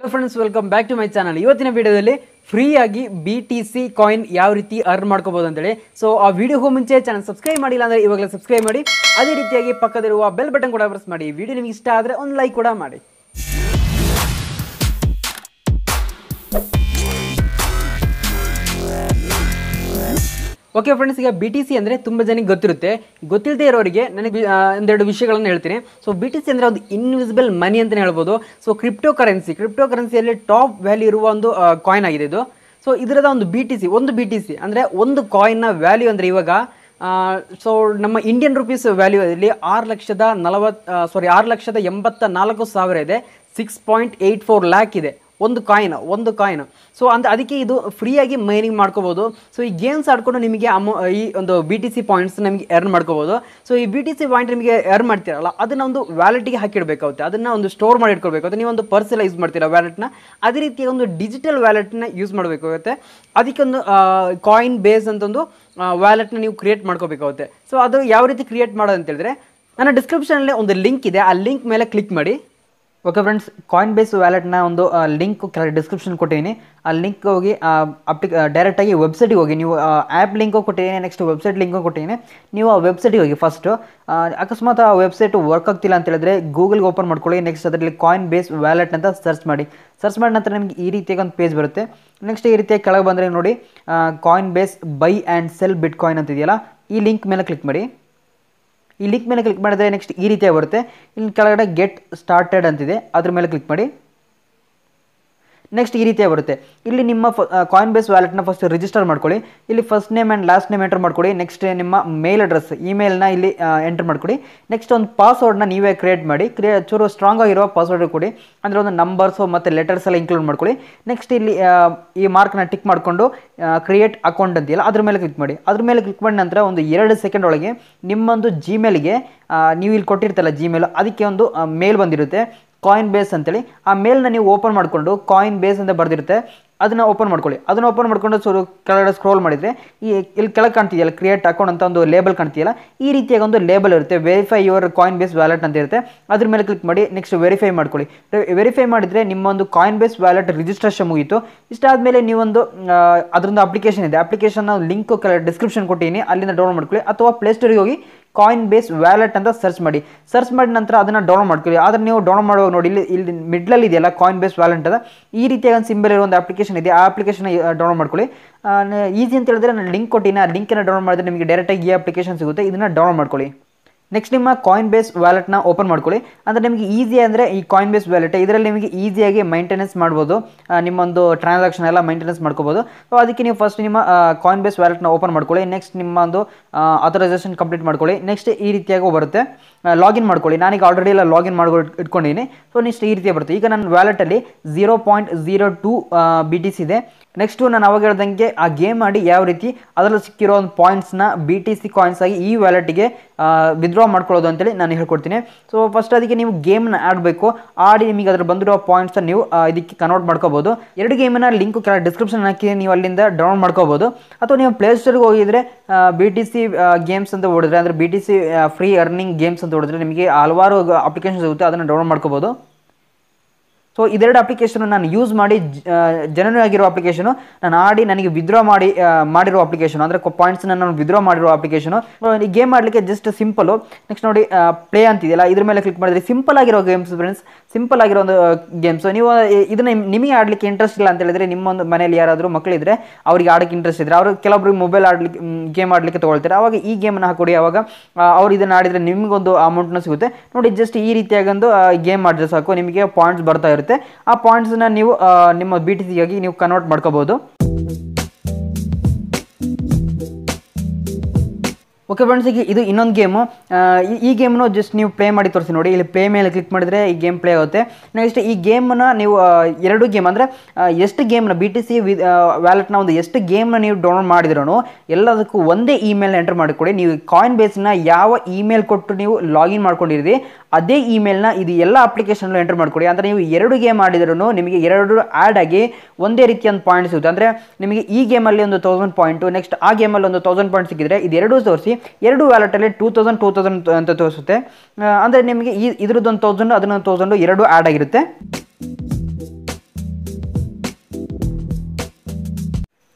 friends welcome back to my channel ಇವತ್ತಿನ ವಿಡಿಯೋದಲ್ಲಿ free ಆಗಿ ಬಿ ಟಿ ಸಿ ಕಾಯಿನ್ ಯಾವ ರೀತಿ ಅರ್ನ್ ಮಾಡ್ಕೋಬಹುದು ಅಂತೇಳಿ ಸೊ ಆ ವಿಡಿಯೋಗೂ ಮುಂಚೆ ಚಾನಲ್ ಸಬ್ಸ್ಕ್ರೈಬ್ ಮಾಡಿಲ್ಲ ಅಂದ್ರೆ ಇವಾಗಲೇ ಸಬ್ಸ್ಕ್ರೈಬ್ ಮಾಡಿ ಅದೇ ರೀತಿಯಾಗಿ ಪಕ್ಕದಲ್ಲಿರುವ ಬೆಲ್ ಬಟನ್ ಕೂಡ ಪ್ರೆಸ್ ಮಾಡಿ ವಿಡಿಯೋ ನಿಮಗೆ ಇಷ್ಟ ಆದರೆ ಒಂದು ಲೈಕ್ ಕೂಡ ಮಾಡಿ ಓಕೆ ಫ್ರೆಂಡ್ಸ್ ಈಗ ಬಿ ಟಿ ಸಿ ಅಂದರೆ ತುಂಬ ಜನಕ್ಕೆ ಗೊತ್ತಿರುತ್ತೆ ಗೊತ್ತಿಲ್ಲದೆ ಇರೋರಿಗೆ ನನಗೆ ಆ, ಒಂದೆರಡು ವಿಷಯಗಳನ್ನು ಹೇಳ್ತೀನಿ ಸೊ ಬಿ ಟಿ ಸಿ ಅಂದರೆ ಒಂದು ಇನ್ವಿಸಿಬಲ್ ಮನಿ ಅಂತಲೇ ಹೇಳ್ಬೋದು ಸೊ ಕ್ರಿಪ್ಟೋ ಕರೆನ್ಸಿ ಕ್ರಿಪ್ಟೋ ಕರೆನ್ಸಿಯಲ್ಲಿ ಟಾಪ್ ವ್ಯಾಲ್ಯೂ ಇರುವ ಒಂದು ಕಾಯಿನ್ ಆಗಿದೆ ಇದು ಸೊ ಇದರದ ಒಂದು ಬಿ ಟಿ ಸಿ ಒಂದು ಬಿ ಟಿ ಸಿ ಅಂದರೆ ಒಂದು ಕಾಯಿನ್ನ ವ್ಯಾಲ್ಯೂ ಅಂದರೆ ಇವಾಗ ಸೊ ನಮ್ಮ ಇಂಡಿಯನ್ ರುಪೀಸ್ ವ್ಯಾಲ್ಯೂ ಇಲ್ಲಿ ಆರು ಲಕ್ಷದ ನಲವತ್ತು ಸಾರಿ ಆರು ಲಕ್ಷದ ಎಂಬತ್ತ ನಾಲ್ಕು ಸಾವಿರ ಇದೆ six point eight four lakh ಇದೆ ಒಂದು ಕಾಯಿನ್ ಒಂದು ಕಾಯಿನ್ ಸೊ ಅಂತ ಅದಕ್ಕೆ ಇದು ಫ್ರೀಯಾಗಿ ಮೈನಿಂಗ್ ಮಾಡ್ಕೋಬೋದು ಸೊ ಈ ಗೇಮ್ಸ್ ಆಡ್ಕೊಂಡು ನಿಮಗೆ ಅಮೌ ಈ ಒಂದು ಬಿ ಟಿ ಸಿ ಪಾಯಿಂಟ್ಸ್ ನಮಗೆ ಎರ್ನ್ ಮಾಡ್ಕೋಬೋದು ಸೊ ಈ ಬಿ ಟಿ ಸಿ ಪಾಯಿಂಟ್ ನಿಮಗೆ ಎರ್ನ್ ಮಾಡ್ತೀರಲ್ಲ ಅದನ್ನ ಒಂದು ವ್ಯಾಲೆಟಿಗೆ ಹಾಕಿಡಬೇಕಾಗುತ್ತೆ ಅದನ್ನು ಒಂದು ಸ್ಟೋರ್ ಮಾಡಿ ಇಟ್ಕೊಳ್ಬೇಕಾಗುತ್ತೆ ನೀವು ಒಂದು ಪರ್ಸ್ ಎಲ್ಲ ಯೂಸ್ ಮಾಡ್ತೀರಾ ವ್ಯಾಲೆಟ್ನ ಅದೇ ರೀತಿಯ ಒಂದು ಡಿಜಿಟಲ್ ವ್ಯಾಲೆಟ್ನ ಯೂಸ್ ಮಾಡಬೇಕಾಗುತ್ತೆ ಅದಕ್ಕೊಂದು ಕಾಯಿನ್ ಬೇಸ್ ಅಂತಂದು ವ್ಯಾಲೆಟ್ನ ನೀವು ಕ್ರಿಯೇಟ್ ಮಾಡ್ಕೋಬೇಕಾಗುತ್ತೆ ಸೊ ಅದು ಯಾವ ರೀತಿ ಕ್ರಿಯೇಟ್ ಮಾಡೋದು ಅಂತ ಹೇಳಿದ್ರೆ ನನ್ನ ಡಿಸ್ಕ್ರಿಪ್ಷನಲ್ಲಿ ಒಂದು ಲಿಂಕ್ ಇದೆ ಆ ಲಿಂಕ್ ಮೇಲೆ ಕ್ಲಿಕ್ ಮಾಡಿ ಓಕೆ ಫ್ರೆಂಡ್ಸ್ ಕಾಯಿನ್ ಬೇಸ್ ವ್ಯಾಲೆಟ್ನ ಒಂದು ಲಿಂಕ್ ಕೆಳಗೆ ಡಿಸ್ಕ್ರಿಪ್ಷನ್ ಕೊಟ್ಟಿದ್ದೀನಿ ಆ ಲಿಂಕ್ ಹೋಗಿ ಅಪ್ಲಿ ಡೈರೆಕ್ಟಾಗಿ ವೆಬ್ಸೈಟಿಗೆ ಹೋಗಿ ನೀವು ಆ್ಯಪ್ ಲಿಂಕು ಕೊಟ್ಟಿದ್ದೀನಿ ನೆಕ್ಸ್ಟ್ ವೆಬ್ಸೈಟ್ ಲಿಂಕು ಕೊಟ್ಟಿದ್ದೀನಿ ನೀವು ಆ ವೆಬ್ಸೈಟಿಗೆ ಹೋಗಿ ಫಸ್ಟು ಅಕಸ್ಮಾತ್ ಆ ವೆಬ್ಸೈಟ್ ವರ್ಕ್ ಆಗ್ತಿಲ್ಲ ಅಂತ ಹೇಳಿದ್ರೆ ಗೂಗಲ್ಗೆ ಓಪನ್ ಮಾಡ್ಕೊಳ್ಳಿ ನೆಕ್ಸ್ಟ್ ಅದರಲ್ಲಿ ಕಾಯಿನ್ ಬೇಸ್ ವ್ಯಾಲೆಟ್ ಅಂತ ಸರ್ಚ್ ಮಾಡಿ ಸರ್ಚ್ ಮಾಡಿದ ನಂತರ ನಿಮಗೆ ಈ ರೀತಿಯಾಗಿ ಒಂದು ಪೇಜ್ ಬರುತ್ತೆ ನೆಕ್ಸ್ಟ್ ಈ ರೀತಿಯಾಗಿ ಕೆಳಗೆ ಬಂದರೆ ನೋಡಿ Coinbase buy and sell bitcoin ಅಂತ ಇದೆಯಲ್ಲ ಈ ಲಿಂಕ್ ಮೇಲೆ ಕ್ಲಿಕ್ ಮಾಡಿ ಈ ಲಿಂಕ್ ಮೇಲೆ ಕ್ಲಿಕ್ ಮಾಡಿದ್ರೆ ನೆಕ್ಸ್ಟ್ ಈ ರೀತಿಯಾಗಿ ಬರುತ್ತೆ ಇಲ್ಲಿ ಕೆಳಗಡೆ ಗೆಟ್ ಸ್ಟಾರ್ಟೆಡ್ ಅಂತಿದೆ ಅದ್ರ ಮೇಲೆ ಕ್ಲಿಕ್ ಮಾಡಿ ನೆಕ್ಸ್ಟ್ ಈ ರೀತಿಯಾಗಿ ಬರುತ್ತೆ ಇಲ್ಲಿ ನಿಮ್ಮ ಕಾಯಿನ್ ಬೇಸ್ ವ್ಯಾಲೆಟ್ನ ಫಸ್ಟ್ ರಿಜಿಸ್ಟರ್ ಮಾಡ್ಕೊಳ್ಳಿ ಇಲ್ಲಿ first name and last name enter ಮಾಡ್ಕೊಳ್ಳಿ ನೆಕ್ಸ್ಟ್ ನಿಮ್ಮ ಮೇಲ್ ಅಡ್ರೆಸ್ ಇಮೇಲ್ನ ಇಲ್ಲಿ ಎಂಟರ್ ಮಾಡ್ಕೊಳ್ಳಿ ನೆಕ್ಸ್ಟ್ ಒಂದು ಪಾಸ್ವರ್ಡ್ನ ನೀವೇ ಕ್ರಿಯೇಟ್ ಮಾಡಿ ಕ್ರಿಯೇ ಚೂರು ಸ್ಟ್ರಾಂಗ್ ಆಗಿರೋ ಪಾಸ್ವರ್ಡ್ ಕೊಡಿ ಅಂದರೆ ಒಂದು ನಂಬರ್ಸು ಮತ್ತು ಲೆಟರ್ಸ್ ಎಲ್ಲ ಇನ್ಕ್ಲೂಡ್ ಮಾಡ್ಕೊಳ್ಳಿ ನೆಕ್ಸ್ಟ್ ಇಲ್ಲಿ ಆ, ಈ ಮಾರ್ಕ್ನ ಟಿಕ್ ಮಾಡಿಕೊಂಡು ಕ್ರಿಯೇಟ್ ಅಕೌಂಟ್ ಅಂತಿಲ್ಲ ಅದ್ರ ಮೇಲೆ ಕ್ಲಿಕ್ ಮಾಡಿ ಅದ್ರ ಮೇಲೆ ಕ್ಲಿಕ್ ಮಾಡಿದ ನಂತರ ಒಂದು ಎರಡು ಸೆಕೆಂಡ್ ಒಳಗೆ ನಿಮ್ಮೊಂದು ಜಿಮೇಲ್ಗೆ ನೀವು ಇಲ್ಲಿ ಕೊಟ್ಟಿರ್ತಲ್ಲ ಜಿಮೇಲ್ ಅದಕ್ಕೆ ಒಂದು ಮೇಲ್ ಬಂದಿರುತ್ತೆ ಕಾಯಿನ್ ಬೇಸ್ ಅಂತೇಳಿ ಆ ಮೇಲ್ನ ನೀವು ಓಪನ್ ಮಾಡಿಕೊಂಡು ಕಾಯಿನ್ ಬೇಸ್ ಅಂತ ಬರೆದಿರುತ್ತೆ ಅದನ್ನು ಓಪನ್ ಮಾಡ್ಕೊಳ್ಳಿ ಅದನ್ನು ಓಪನ್ ಮಾಡ್ಕೊಂಡು ಸ್ವಲ್ಪ ಕೆಳಗಡೆ ಸ್ಕ್ರೋಲ್ ಮಾಡಿದರೆ ಈ ಇಲ್ಲಿ ಕೆಳಗೆ ಕಾಣ್ತಿದೆಯಲ್ಲ ಕ್ರಿಯೇಟ್ ಅಕೌಂಟ್ ಅಂತ ಒಂದು ಲೇಬಲ್ ಕಾಣ್ತಿದೆಯಲ್ಲ ಈ ರೀತಿಯಾಗಿ ಒಂದು ಲೇಬಲ್ ಇರುತ್ತೆ verify your Coinbase wallet ಅಂತ ಇರುತ್ತೆ ಅದ್ರ ಮೇಲೆ ಕ್ಲಿಕ್ ಮಾಡಿ ನೆಕ್ಸ್ಟ್ ವೆರಿಫೈ ಮಾಡ್ಕೊಳ್ಳಿ ವೆರಿಫೈ ಮಾಡಿದರೆ ನಿಮ್ಮ ಒಂದು ಕಾಯಿನ್ ಬೇಸ್ ವ್ಯಾಲೆಟ್ ರಿಜಿಸ್ಟ್ರೇಷನ್ ಮುಗೀತು ಇಷ್ಟಾದಮೇಲೆ ನೀವೊಂದು ಆ, ಅದರೊಂದು ಅಪ್ಲಿಕೇಶನ್ ಇದೆ ಅಪ್ಲಿಕೇಶನ್ ಲಿಂಕ್ ಡಿಸ್ಕ್ರಿಪ್ಷನ್ ಕೊಟ್ಟಿದ್ದೀನಿ ಅಲ್ಲಿಂದ ಡೌನ್ಲೋಡ್ ಮಾಡ್ಕೊಳ್ಳಿ ಅಥವಾ ಪ್ಲೇಸ್ಟೋರಿಗೆ ಹೋಗಿ ಕಾಯಿನ್ ಬೇಸ್ ವ್ಯಾಲೆಟ್ ಅಂತ ಸರ್ಚ್ ಮಾಡಿ ಸರ್ಚ್ ಮಾಡಿದ ನಂತರ ಅದನ್ನು ಡೌನ್ಲೋಡ್ ಮಾಡ್ಕೊಳ್ಳಿ ಆದರೆ ನೀವು ಡೌನ್ಲೋಡ್ ಮಾಡುವಾಗ ನೋಡಿ ಇಲ್ಲಿ ಇಲ್ಲಿ ಮಿಡ್ಲಲ್ಲಿ ಇದೆಯಲ್ಲ ಕಾಯಿನ್ ಬೇಸ್ ವ್ಯಾಲೆಟ್ ಅದ ಈ ರೀತಿಯಾಗಿ ಒಂದು ಸಿಂಬಲ್ ಇರೋ ಒಂದು ಅಪ್ಲಿಕೇಶನ್ ಇದೆ ಆ ಅಪ್ಲಿಕೇಶನ್ ಡೌನ್ಲೋಡ್ ಮಾಡ್ಕೊಳ್ಳಿ ಈಸಿ ಅಂತ ಹೇಳಿದ್ರೆ ನಾನು ಲಿಂಕ್ ಕೊಟ್ಟಿನಿ ಆ ಲಿಂಕನ್ನು ಡೌನ್ಲೋಡ್ ಮಾಡಿದ್ರೆ ನಿಮಗೆ ಡೈರೆಕ್ಟಾಗಿ ಈ ಅಪ್ಲಿಕೇಶನ್ ಸಿಗುತ್ತೆ ಇದನ್ನು ಡೌನ್ಲೋಡ್ ಮಾಡ್ಕೊಳ್ಳಿ ನೆಕ್ಸ್ಟ್ ನಿಮ್ಮ ಕಾಯಿನ್ ಬೇಸ್ ವ್ಯಾಲೆಟ್ನ ಓಪನ್ ಮಾಡ್ಕೊಳ್ಳಿ ಅಂದರೆ ನಿಮಗೆ ಈಸಿ ಅಂದರೆ ಈ ಕಾಯಿನ್ ಬೇಸ್ ವ್ಯಾಲೆಟ್ ಇದರಲ್ಲಿ ನಿಮಗೆ ಈಸಿಯಾಗಿ ಮೈಂಟೆನೆನ್ಸ್ ಮಾಡ್ಬೋದು ಆ, ನಿಮ್ಮೊಂದು ಟ್ರಾನ್ಸಾಕ್ಷನ್ ಎಲ್ಲ ಮೈಂಟೆನೆನ್ಸ್ ಮಾಡ್ಕೋಬೋದು ಸೊ ಅದಕ್ಕೆ ನೀವು ಫಸ್ಟ್ ನಿಮ್ಮ ಕಾಯಿನ್ ಬೇಸ್ ವ್ಯಾಲೆಟ್ನ ಓಪನ್ ಮಾಡ್ಕೊಳ್ಳಿ ನೆಕ್ಸ್ಟ್ ನಿಮ್ಮ ಒಂದು ಆಥರೈಸೇಷನ್ ಕಂಪ್ಲೀಟ್ ಮಾಡ್ಕೊಳ್ಳಿ ನೆಕ್ಸ್ಟ್ ಈ ರೀತಿಯಾಗಿ ಬರುತ್ತೆ ಲಾಗಿನ್ ಮಾಡ್ಕೊಳ್ಳಿ ನಾನೀಗ ಆಲ್ರೆಡಿ ಎಲ್ಲ ಲಾಗಿನ್ ಮಾಡ್ಕೊಂಡು ಇಟ್ಕೊಂಡಿದ್ದೀನಿ ಸೊ ನೆಕ್ಸ್ಟ್ ಈ ರೀತಿ ಬರುತ್ತೆ ಈಗ ನನ್ನ ವ್ಯಾಲೆಟಲ್ಲಿ zero point zero two B T C ಇದೆ ನೆಕ್ಸ್ಟು ನಾನು ಅವಾಗ ಹೇಳ್ದಂಗೆ ಆ ಗೇಮ್ ಆಡಿ ಯಾವ ರೀತಿ ಅದರಲ್ಲಿ ಸಿಕ್ಕಿರೋ ಒಂದು ಪಾಯಿಂಟ್ಸ್ನ ಬಿ ಟಿ ಸಿ ಕಾಯಿನ್ಸ್ ಆಗಿ ಈ ವ್ಯಾಲೆಟ್ಗೆ ವಿತ್ಡ್ರಾ ಮಾಡ್ಕೊಳ್ಳೋದು ಅಂತೇಳಿ ನಾನು ಹೇಳ್ಕೊಡ್ತೀನಿ ಸೊ ಫಸ್ಟ್ ಅದಕ್ಕೆ ನೀವು ಗೇಮ್ನ ಆಡಬೇಕು ಆಡಿ ನಿಮಗೆ ಅದ್ರ ಬಂದಿರೋ ಪಾಯಿಂಟ್ಸ್ನ ನೀವು ಆ, ಇದಕ್ಕೆ ಕನ್ವರ್ಟ್ ಮಾಡ್ಕೋಬೋದು ಎರಡು ಗೇಮಿನ ಲಿಂಕು ಕೆಲ ಡಿಸ್ಕ್ರಿಪ್ಷನ್ ಹಾಕಿ ನೀವು ಅಲ್ಲಿಂದ ಡೌನ್ಲೋಡ್ ಮಾಡ್ಕೋಬೋದು ಅಥವಾ ನೀವು ಪ್ಲೇಸ್ಟೋರ್ಗೆ ಹೋಗಿದ್ರೆ ಬಿ ಟಿ ಸಿ ಗೇಮ್ಸ್ ಅಂತ ಹೊಡಿದ್ರೆ ಅಂದರೆ B T C free earning games ಅಂತ ಹೊಡಿದ್ರೆ ನಿಮಗೆ ಹಲವಾರು ಅಪ್ಲಿಕೇಶನ್ ಸಿಗುತ್ತೆ ಅದನ್ನು ಡೌನ್ಲೋಡ್ ಮಾಡ್ಕೋಬೋದು ಸೊ ಇದೆರಡು ಅಪ್ಲಿಕೇಶನ್ ನಾನು ಯೂಸ್ ಮಾಡಿ ಜನರಲ್ ಆಗಿರೋ ಅಪ್ಲಿಕೇಶನು ನಾನು ಆಡಿ ನನಗೆ ವಿದ್ರಾ ಮಾಡಿ ಆ, ಮಾಡಿರೋ ಅಪ್ಲಿಕೇಶನ್ ಅಂದರೆ ಪಾಯಿಂಟ್ಸ್ನ ನಾನು ವಿದ್ರಾ ಮಾಡಿರೋ ಅಪ್ಲಿಕೇಶನು ಈ ಗೇಮ್ ಆಡಲಿಕ್ಕೆ ಜಸ್ಟ್ ಸಿಂಪಲು ನೆಕ್ಸ್ಟ್ ನೋಡಿ ಪ್ಲೇ ಅಂತಿದೆಯಲ್ಲ ಇದ್ರ ಮೇಲೆ ಕ್ಲಿಕ್ ಮಾಡಿದ್ರೆ ಸಿಂಪಲ್ ಆಗಿರೋ ಗೇಮ್ಸ್ ಫ್ರೆಂಡ್ಸ್ ಸಿಂಪಲ್ ಆಗಿರೋ ಒಂದು ಗೇಮ್ಸ್ ನೀವು ಇ- ಇದನ್ನ ನಿಮಗೆ ಆಡಲಿಕ್ಕೆ ಇಂಟ್ರೆಸ್ಟ್ ಇಲ್ಲ ಅಂತ ಹೇಳಿದ್ರೆ ನಿಮ್ಮೊಂದು ಮನೇಲಿ ಯಾರಾದರೂ ಮಕ್ಕಳಿದ್ರೆ ಅವ್ರಿಗೆ ಆಡೋಕ್ಕೆ ಇಂಟ್ರೆಸ್ಟ್ ಇದ್ರೆ ಅವರು ಕೆಲವೊಬ್ರು ಮೊಬೈಲ್ ಆಡ್ಲಿಕ್ಕೆ ಗೇಮ್ ಆಡಲಿಕ್ಕೆ ತೊಗೊಳ್ತಾರೆ ಅವಾಗ ಈ ಗೇಮನ್ನು ಹಾಕೊಡಿ ಅವಾಗ ಆ, ಅವ್ರು ಇದನ್ನು ಆಡಿದರೆ ನಿಮಗೊಂದು ಅಮೌಂಟ್ನ ಸಿಗುತ್ತೆ ನೋಡಿ ಜಸ್ಟ್ ಈ ರೀತಿಯಾಗಿ ಒಂದು ಗೇಮ್ ಮಾಡಿದ್ರೆ ಸಾಕು ನಿಮಗೆ ಪಾಯಿಂಟ್ಸ್ ಬರ್ತಾ ಇರುತ್ತೆ ಆ ಪಾಯಿಂಟ್ಸ್ನ ನೀವು ಆ, ನಿಮ್ಮ ಬಿ ಟಿ ಸಿಗಾಗಿ ನೀವು ಕನ್ವರ್ಟ್ ಮಾಡ್ಕೋಬೋದು ಓಕೆ ಫ್ರೆಂಡ್ಸ್ ಈಗ ಇದು ಇನ್ನೊಂದು ಗೇಮು ಈ ಗೇಮ್ನು ಜಸ್ಟ್ ನೀವು ಪ್ಲೇ ಮಾಡಿ ತೋರಿಸಿ ನೋಡಿ ಇಲ್ಲಿ ಪ್ಲೇ ಮೇಲೆ ಕ್ಲಿಕ್ ಮಾಡಿದ್ರೆ ಈ ಗೇಮ್ ಪ್ಲೇ ಆಗುತ್ತೆ ನೆಕ್ಸ್ಟ್ ಈ ಗೇಮನ್ನ ನೀವು ಆ, ಎರಡು ಗೇಮ್ ಅಂದರೆ ಎಷ್ಟು ಗೇಮ್ನ ಬಿ ಟಿ ಸಿ ವ್ಯಾಲೆಟ್ನ ಒಂದು ಎಷ್ಟು ಗೇಮ್ನ ನೀವು ಡೌನ್ಲೋಡ್ ಮಾಡಿದ್ರೂ ಎಲ್ಲದಕ್ಕೂ ಒಂದೇ ಇಮೇಲ್ನ ಎಂಟರ್ ಮಾಡಿಕೊಡಿ ನೀವು ಕಾಯಿನ್ ಬೇಸ್ನ ಯಾವ ಇಮೇಲ್ ಕೊಟ್ಟು ನೀವು ಲಾಗಿನ್ ಮಾಡ್ಕೊಂಡಿರಿ ಅದೇ ಇಮೇಲ್ನ ಇದು ಎಲ್ಲ ಅಪ್ಲಿಕೇಶನ್ ಎಂಟರ್ ಮಾಡ್ಕೊಡಿ ಅಂದರೆ ನೀವು ಎರಡು ಗೇಮ್ ಆಡಿದ್ರೂ ನಿಮಗೆ ಎರಡು ಆ್ಯಡ್ ಆಗಿ ಒಂದೇ ರೀತಿಯ ಒಂದು ಪಾಯಿಂಟ್ ಸಿಗುತ್ತೆ ಅಂದರೆ ನಿಮಗೆ ಈ ಗೇಮಲ್ಲಿ ಒಂದು ತೌಸಂಡ್ ಪಾಯಿಂಟು ನೆಕ್ಸ್ಟ್ ಆ ಗೇಮಲ್ಲಿ ಒಂದು ತೌಸಂಡ್ ಪಾಯಿಂಟ್ ಸಿಕ್ಕಿದ್ರೆ ಇದೆರಡೂ ತೋರಿಸಿ ಎರಡು ವ್ಯಾಲೆಟಲ್ಲಿ ಟೂ ತೌಸಂಡ್ ಟೂ ತೌಸಂಡ್ ಅಂತ ತೋರಿಸುತ್ತೆ ಅಂದರೆ ನಿಮಗೆ ಈ ಇದ್ರದ್ದು ಒಂದು ತೌಸಂಡ್ ಅದನ್ನೊಂದು ತೌಸಂಡು ಎರಡು ಆ್ಯಡ್ ಆಗಿರುತ್ತೆ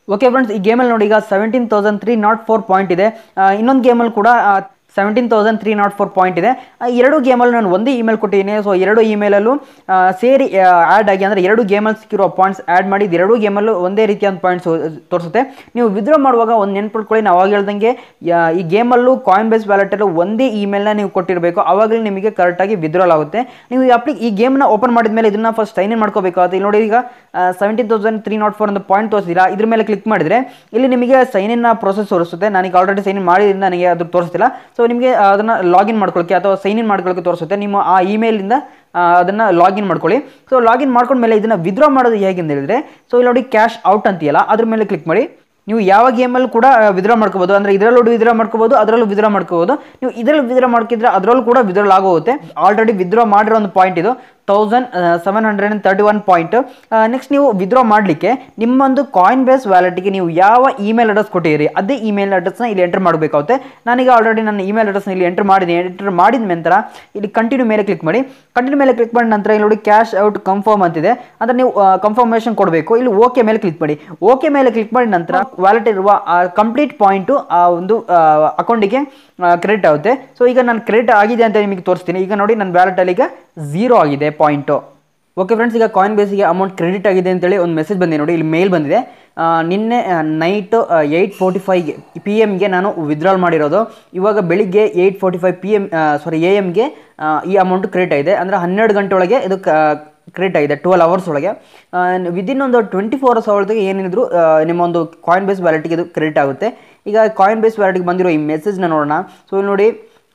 ಓಕೆ ಫ್ರೆಂಡ್ಸ್ ಈ ಗೇಮಲ್ಲಿ ನೋಡಿ ಈಗ seventeen thousand three nought four point ಇದೆ ಇನ್ನೊಂದು ಗೇಮಲ್ಲಿ ಕೂಡ seventeen thousand three nought four point ಇದೆ ಆ, ಎರಡು ಗೇಮಲ್ಲಿ ನಾನು ಒಂದೇ ಇಮೇಲ್ ಕೊಟ್ಟಿದ್ದೀನಿ ಸೊ ಎರಡು ಇಮೇಲಲ್ಲೂ ಸೇರಿ ಆ್ಯಡ್ ಆಗಿ ಅಂದರೆ ಎರಡು ಗೇಮಲ್ಲಿ ಸಿಕ್ಕಿರೋ ಪಾಯಿಂಟ್ಸ್ ಆ್ಯಡ್ ಮಾಡಿ ಇದು ಎರಡು ಗೇಮಲ್ಲೂ ಒಂದೇ ರೀತಿಯಾದ ಪಾಯಿಂಟ್ಸ್ ತೋರಿಸುತ್ತೆ ನೀವು ವಿದ್ರಾ ಮಾಡುವಾಗ ಒಂದು ನೆನ್ಪಿಟ್ಕೊಳ್ಳಿ ನಾವು ಅವಾಗ ಹೇಳ್ದಂಗೆ ಯಾ- ಈ ಗೇಮಲ್ಲೂ ಕಾಯಿನ್ ಬೇಸ್ ವ್ಯಾಲೆಟಲ್ಲೂ ಒಂದೇ ಇಮೇಲ್ನ ನೀವು ಕೊಟ್ಟಿರಬೇಕು ಆವಾಗಲೇ ನಿಮಗೆ ಕರೆಕ್ಟಾಗಿ ವಿದ್ರಾಲ್ ಆಗುತ್ತೆ ನೀವು ಈ ಅಪ್ಲಿ ಈ ಗೇಮ್ನ ಓಪನ್ ಮಾಡಿದ ಮೇಲೆ ಇದನ್ನ ಫಸ್ಟ್ ಸೈನ್ ಇನ್ ಮಾಡ್ಕೋಬೇಕಾಗುತ್ತೆ ಇಲ್ಲಿ ನೋಡಿ ಈಗ seventeen thousand three nought four ಅಂತ ಪಾಯಿಂಟ್ ತೋರಿಸಿಲ್ಲ ಇದ್ರ ಮೇಲೆ ಕ್ಲಿಕ್ ಮಾಡಿದ್ರೆ ಇಲ್ಲಿ ನಿಮಗೆ ಸೈನ್ ಇನ್ ಪ್ರೊಸೆಸ್ ತೋರಿಸುತ್ತೆ ನನಗೆ ಆಲ್ರೆಡಿ ಸೈನ್ ಇನ್ ಮಾಡಿದ್ರಿಂದ ನನಗೆ ಅದು ತೋರಿಸ್ತಿಲ್ಲ ಸೊ ನಿಮಗೆ ಅದನ್ನು ಲಾಗಿನ್ ಮಾಡ್ಕೊಳ್ಳೋಕ್ಕೆ ಅಥವಾ ಸೈನ್ ಇನ್ ಮಾಡ್ಕೊಳ್ಳೋಕೆ ತೋರಿಸುತ್ತೆ ನಿಮ್ಮ ಆ ಇಮೇಲಿಂದ ಅದನ್ನು ಲಾಗಿನ್ ಮಾಡ್ಕೊಳ್ಳಿ ಸೊ ಲಾಗಿನ್ ಮಾಡ್ಕೊಂಡ್ಮೇಲೆ ಇದನ್ನು ವಿದ್ರಾ ಮಾಡೋದು ಹೇಗೆ ಅಂತ ಹೇಳಿದ್ರೆ ಸೊ ಇಲ್ಲಿ ನೋಡಿ ಕ್ಯಾಶ್ ಔಟ್ ಅಂತೀಯಲ್ಲ ಅದ್ರ ಮೇಲೆ ಕ್ಲಿಕ್ ಮಾಡಿ ನೀವು ಯಾವ ಗೇಮಲ್ಲಿ ಕೂಡ ವಿದ್ರಾ ಮಾಡ್ಕೋಬೋದು ಅಂದರೆ ಇದರಲ್ಲೂ ವಿದ್ರಾ ಮಾಡ್ಕೋಬೋದು ಅದರಲ್ಲೂ ವಿದ್ರಾ ಮಾಡ್ಕೋಬೋದು ನೀವು ಇದರಲ್ಲಿ ವಿದ್ರಾ ಮಾಡ್ಕಿದ್ರೆ ಅದರಲ್ಲೂ ಕೂಡ ವಿದ್ರಾಲ್ ಆಗೋಗುತ್ತೆ ಆಲ್ರೆಡಿ ವಿದ್ರಾ ಮಾಡಿರೋ ಒಂದು ಪಾಯಿಂಟ್ ಇದು thousand seven hundred and thirty one point next ನೀವು ವಿದ್ರಾ ಮಾಡಲಿಕ್ಕೆ ನಿಮ್ಮೊಂದು ಕಾಯಿನ್ ಬೇಸ್ ವ್ಯಾಲೆಟ್ಗೆ ನೀವು ಯಾವ ಇಮೇಲ್ ಅಡ್ರೆಸ್ ಕೊಟ್ಟಿರಿ ಅದೇ ಇಮೇಲ್ ಅಡ್ರೆಸ್ನ ಇಲ್ಲಿ ಎಂಟರ್ ಮಾಡಬೇಕಾಗುತ್ತೆ ನಾನೀಗ ಆಲ್ರೆಡಿ ನನ್ನ ಇಮೇಲ್ ಅಡ್ರೆಸ್ನ ಇಲ್ಲಿ ಎಂಟರ್ ಮಾಡಿದ್ದೀನಿ ಎಂಟರ್ ಮಾಡಿದ ನಂತರ ಇಲ್ಲಿ ಕಂಟಿನ್ಯೂ ಮೇಲೆ ಕ್ಲಿಕ್ ಮಾಡಿ ಕಂಟಿನ್ಯೂ ಮೇಲೆ ಕ್ಲಿಕ್ ಮಾಡಿದ ನಂತರ ಇಲ್ಲಿ ನೋಡಿ ಕ್ಯಾಶ್ ಔಟ್ ಕನ್ಫರ್ಮ್ ಅಂತಿದೆ ಅಂದರೆ ನೀವು ಕನ್ಫರ್ಮೇಷನ್ ಕೊಡಬೇಕು ಇಲ್ಲಿ ಓಕೆ ಮೇಲೆ ಕ್ಲಿಕ್ ಮಾಡಿ ಓಕೆ ಮೇಲೆ ಕ್ಲಿಕ್ ಮಾಡಿದ ನಂತರ ವ್ಯಾಲೆಟ್ ಇರುವ ಕಂಪ್ಲೀಟ್ ಪಾಯಿಂಟು ಆ ಒಂದು ಅಕೌಂಟಿಗೆ ಕ್ರೆಡಿಟ್ ಆಗುತ್ತೆ ಸೊ ಈಗ ನಾನು ಕ್ರೆಡಿಟ್ ಆಗಿದೆ ಅಂತ ನಿಮಗೆ ತೋರಿಸ್ತೀನಿ ಈಗ ನೋಡಿ ನನ್ನ ವ್ಯಾಲೆಟಲ್ಲಿ ಈಗ ಝೀರೋ ಆಗಿದೆ ಪಾಯಿಂಟು ಓಕೆ ಫ್ರೆಂಡ್ಸ್ ಈಗ ಕಾಯಿನ್ ಬೇಸಿಗೆ ಅಮೌಂಟ್ ಕ್ರೆಡಿಟ್ ಆಗಿದೆ ಅಂತೇಳಿ ಒಂದು ಮೆಸೇಜ್ ಬಂದಿದೆ ನೋಡಿ ಇಲ್ಲಿ ಮೇಲ್ ಬಂದಿದೆ ಆ, ನಿನ್ನೆ ನೈಟ್ ಏಯ್ಟ್ ಫೋರ್ಟಿ ಫೈವ್ಗೆ ಪಿ ಎಮ್ಗೆ ನಾನು ವಿತ್ಡ್ರಾಲ್ ಮಾಡಿರೋದು ಇವಾಗ ಬೆಳಿಗ್ಗೆ eight forty five P M sorry A ಎಮ್ಗೆ ಈ ಅಮೌಂಟ್ ಕ್ರೆಡಿಟ್ ಆಗಿದೆ ಅಂದರೆ ಹನ್ನೆರಡು ಗಂಟೆ ಒಳಗೆ ಇದು ಕ್ರೆಡಿಟ್ ಆಗಿದೆ ಟ್ವೆಲ್ ಅವರ್ಸ್ ಒಳಗೆ ವಿದಿನ್ ಒಂದು ಟ್ವೆಂಟಿ ಫೋರ್ ಅವರ್ಸ್ ಒಳಗೆ ಏನಿದ್ರು ಆ, ನಿಮ್ಮ ಒಂದು ಕಾಯಿನ್ ಬೇಸ್ ವ್ಯಾಲೆಟ್ಗೆ ಇದು ಕ್ರೆಡಿಟ್ ಆಗುತ್ತೆ ಈಗ ಕಾಯಿನ್ ಬೇಸ್ ವ್ಯಾಲೆಟ್ಗೆ ಬಂದಿರೋ ಈ ಮೆಸೇಜ್ನ ನೋಡೋಣ ಸೊ ಇಲ್ಲಿ ನೋಡಿ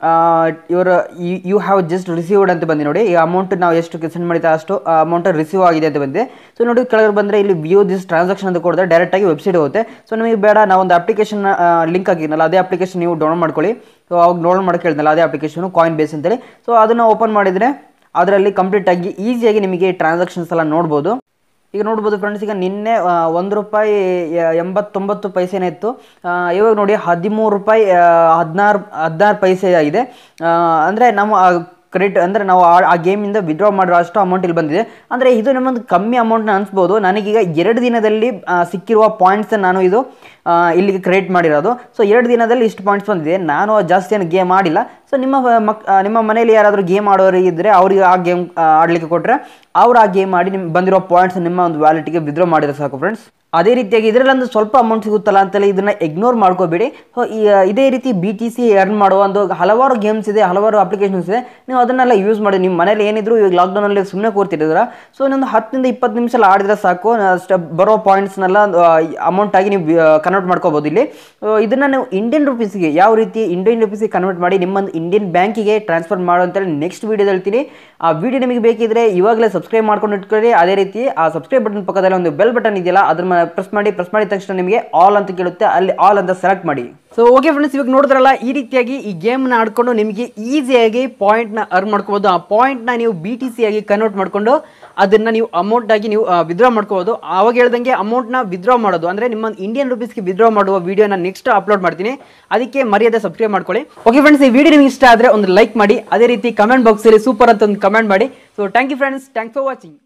ಇವರ ಯು ಹ್ಯಾವ್ ಜಸ್ಟ್ ರಿಸೀವ್ಡ್ ಅಂತ ಬಂದು ನೋಡಿ ಈ ಅಮೌಂಟ್ ನಾವು ಎಷ್ಟು ಸೆಂಡ್ ಮಾಡಿದ್ರೆ ಅಷ್ಟು ಅಮೌಂಟ್ ರಿಸೀವ್ ಆಗಿದೆ ಅಂತ ಬಂದಿದೆ ಸೊ ನೋಡಿ ಕೆಳಗೆ ಬಂದರೆ ಇಲ್ಲಿ ವ್ಯೂ ದಿಸ್ ಟ್ರಾನ್ಸಾಕ್ಷನ್ ಅಂತ ಕೊಡಿದ್ರೆ ಡೈರೆಕ್ಟಾಗಿ ವೆಬ್ಸೈಟ್ ಹೋಗುತ್ತೆ ಸೊ ನಿಮಗೆ ಬೇಡ ನಾವು ಒಂದು ಅಪ್ಲಿಕೇಶನ್ ಲಿಂಕ್ ಆಗಿದ್ನಲ್ಲ ಅದೇ ಅಪ್ಲಿಕೇಶನ್ ನೀವು ಡೌನ್ಲೋಡ್ ಮಾಡ್ಕೊಳ್ಳಿ ಸೊ ಅವಾಗ ಡೌನ್ಲೋಡ್ ಮಾಡೋಕೆ ಹೇಳಿದ್ನಲ್ಲ ಅದೇ ಅಪ್ಲಿಕೇಶನು ಕಾಯಿನ್ ಬೇಸ್ ಅಂತೇಳಿ ಸೊ ಅದನ್ನು ಓಪನ್ ಮಾಡಿದರೆ ಅದರಲ್ಲಿ ಕಂಪ್ಲೀಟಾಗಿ ಈಸಿಯಾಗಿ ನಿಮಗೆ ಟ್ರಾನ್ಸಾಕ್ಷನ್ಸ್ ಎಲ್ಲ ನೋಡ್ಬೋದು ಈಗ ನೋಡ್ಬೋದು ಫ್ರೆಂಡ್ಸ್ ಈಗ ನಿನ್ನೆ ಆ, ಒಂದು ರೂಪಾಯಿ ಎ- ಎಂಬತ್ತೊಂಬತ್ತು ಪೈಸೆನೇ ಇತ್ತು ಆ, ಇವಾಗ ನೋಡಿ ಹದಿಮೂರು ರೂಪಾಯಿ ಹದಿನಾರು ಹದಿನಾರು ಪೈಸೆ ಆಗಿದೆ ಅಂದರೆ ನಮ್ಮ ಕ್ರೆಡಿಟ್ ಅಂದರೆ ನಾವು ಆ- ಆ ಗೇಮಿಂದ ವಿಡ್ರಾ ಮಾಡಿರೋ ಅಷ್ಟು ಅಮೌಂಟ್ ಇಲ್ಲಿ ಬಂದಿದೆ ಅಂದರೆ ಇದು ನಮ್ಮೊಂದು ಕಮ್ಮಿ ಅಮೌಂಟ್ನ ಅನಿಸ್ಬೋದು ನನಗೀಗ ಎರಡು ದಿನದಲ್ಲಿ ಆ, ಸಿಕ್ಕಿರುವ ಪಾಯಿಂಟ್ಸ್ ನಾನು ಇದು ಆ, ಇಲ್ಲಿಗೆ ಕ್ರಿಯೇಟ್ ಮಾಡಿರೋದು ಸೊ ಎರಡು ದಿನದಲ್ಲಿ ಇಷ್ಟು ಪಾಯಿಂಟ್ಸ್ ಬಂದಿದೆ ನಾನು ಜಾಸ್ತಿ ಏನು ಗೇಮ್ ಆಡಿಲ್ಲ ಸೊ ನಿಮ್ಮ ಮಕ್ ಆ, ನಿಮ್ಮ ಮನೇಲಿ ಯಾರಾದರೂ ಗೇಮ್ ಆಡೋರು ಇದ್ದರೆ ಅವ್ರಿಗೆ ಆ ಗೇಮ್ ಆಡಲಿಕ್ಕೆ ಕೊಟ್ಟರೆ ಅವ್ರು ಆ ಗೇಮ್ ಆಡಿ ನಿಮ್ಮ ಬಂದಿರೋ ಪಾಯಿಂಟ್ಸ್ ನಿಮ್ಮ ಒಂದು ವ್ಯಾಲೆಟ್ಗೆ ವಿಡ್ರಾ ಮಾಡಿದ್ರೆ ಸಾಕು ಫ್ರೆಂಡ್ಸ್ ಅದೇ ರೀತಿಯಾಗಿ ಇದರಲ್ಲೊಂದು ಸ್ವಲ್ಪ ಅಮೌಂಟ್ ಸಿಗುತ್ತಲ್ಲ ಅಂತೇಳಿ ಇದನ್ನ ಇಗ್ನೋರ್ ಮಾಡ್ಕೋಬೇಡಿ ಸೊ ಇದೇ ರೀತಿ ಬಿ ಟಿ ಸಿ ಎರ್ನ್ ಮಾಡುವ ಒಂದು ಹಲವಾರು ಗೇಮ್ಸ್ ಇದೆ ಹಲವಾರು ಅಪ್ಲಿಕೇಶನ್ಸ್ ಇದೆ ನೀವು ಅದನ್ನೆಲ್ಲ ಯೂಸ್ ಮಾಡಿ ನಿಮ್ಮ ಮನೇಲಿ ಏನಿದ್ರು ಇವಾಗ ಲಾಕ್ಡೌನಲ್ಲಿ ಸುಮ್ಮನೆ ಕೂರ್ತಿದ್ದೀರ ಸೊ ಇನ್ನೊಂದು ಹತ್ತರಿಂದ ಇಪ್ಪತ್ತು ನಿಮಿಷ ಎಲ್ಲ ಆಡಿದ್ರೆ ಸಾಕು ಅಷ್ಟೇ ಬರೋ ಪಾಯಿಂಟ್ಸ್ನೆಲ್ಲ ಅಮೌಂಟ್ ಆಗಿ ನೀವು ಕನ್ವರ್ಟ್ ಮಾಡ್ಕೋಬೋದು ಇಲ್ಲಿ So, ಇದನ್ನ ನೀವು ಇಂಡಿಯನ್ ರುಪೀಸ್ಗೆ ಯಾವ ರೀತಿ ಇಂಡಿಯನ್ ರುಪೀಸ್ಗೆ ಕನ್ವರ್ಟ್ ಮಾಡಿ ನಿಮ್ಮೊಂದು ಇಂಡಿಯನ್ ಬ್ಯಾಂಕಿಗೆ ಟ್ರಾನ್ಸ್ಫರ್ ಮಾಡೋ ಅಂತೇಳಿ ನೆಕ್ಸ್ಟ್ ವೀಡಿಯೋದಲ್ಲಿ ಹೇಳ್ತೀನಿ ಆ ವಿಡಿಯೋ ನಿಮಗೆ ಬೇಕಿದ್ರೆ ಇವಾಗಲೇ ಸಬ್ಸ್ಕ್ರೈಬ್ ಮಾಡ್ಕೊಂಡು ಇಟ್ಕೊಳ್ಳಿ ಅದೇ ರೀತಿ ಆ ಸಬ್ಸ್ಕ್ರೈಬ್ ಬಟನ್ ಪಕ್ಕದಲ್ಲಿ ಒಂದು ಬೆಲ್ ಬಟನ್ ಇದೆಯಲ್ಲ ಅದ್ರ ಪ್ರೆಸ್ ಮಾಡಿ ಪ್ರೆಸ್ ಮಾಡಿದ ತಕ್ಷಣ ನಿಮಗೆ ಆಲ್ ಅಂತ ಕೇಳುತ್ತೆ ಅಲ್ಲಿ ಆಲ್ ಅಂತ ಸೆಲೆಕ್ಟ್ ಮಾಡಿ ಸೊ ಓಕೆ ಫ್ರೆಂಡ್ಸ್ ಇವಾಗ ನೋಡಿದ್ರಲ್ಲ ಈ ರೀತಿಯಾಗಿ ಈ ಗೇಮ್ನ ಆಡ್ಕೊಂಡು ನಿಮಗೆ ಈಸಿಯಾಗಿ ಪಾಯಿಂಟ್ನ ಅರ್ನ್ ಮಾಡ್ಕೋಬೋದು ಆ ಪಾಯಿಂಟ್ನ ನೀವು ಬಿ ಟಿ ಸಿ ಆಗಿ ಕನ್ವರ್ಟ್ ಮಾಡ್ಕೊಂಡು ಅದನ್ನು ನೀವು ಅಮೌಂಟ್ ಆಗಿ ನೀವು ವಿದ್ರಾ ಮಾಡ್ಕೋಬೋದು ಆವಾಗ ಹೇಳ್ದಂಗೆ ಅಮೌಂಟ್ನ ವಿದ್ರಾ ಮಾಡೋದು ಅಂದರೆ ನಿಮ್ಮ ಇಂಡಿಯನ್ ರುಪೀಸ್ಗೆ ವಿದ್ರಾ ಮಾಡುವ ವಿಡಿಯೋನ ನೆಕ್ಸ್ಟ್ ಅಪ್ಲೋಡ್ ಮಾಡ್ತೀನಿ ಅದಕ್ಕೆ ಮರ್ಯಾದೆ ಸಬ್ಸ್ಕ್ರೈಬ್ ಮಾಡ್ಕೊಳ್ಳಿ ಓಕೆ ಫ್ರೆಂಡ್ಸ್ ಈ ವಿಡಿಯೋ ನಿಮಗೆ ಇಷ್ಟ ಆದರೆ ಒಂದು ಲೈಕ್ ಮಾಡಿ ಅದೇ ರೀತಿ ಕಮೆಂಟ್ ಬಾಕ್ಸಲ್ಲಿ ಸೂಪರ್ ಅಂತ ಒಂದು ಕಮೆಂಟ್ ಮಾಡಿ so thank you friends thanks for watching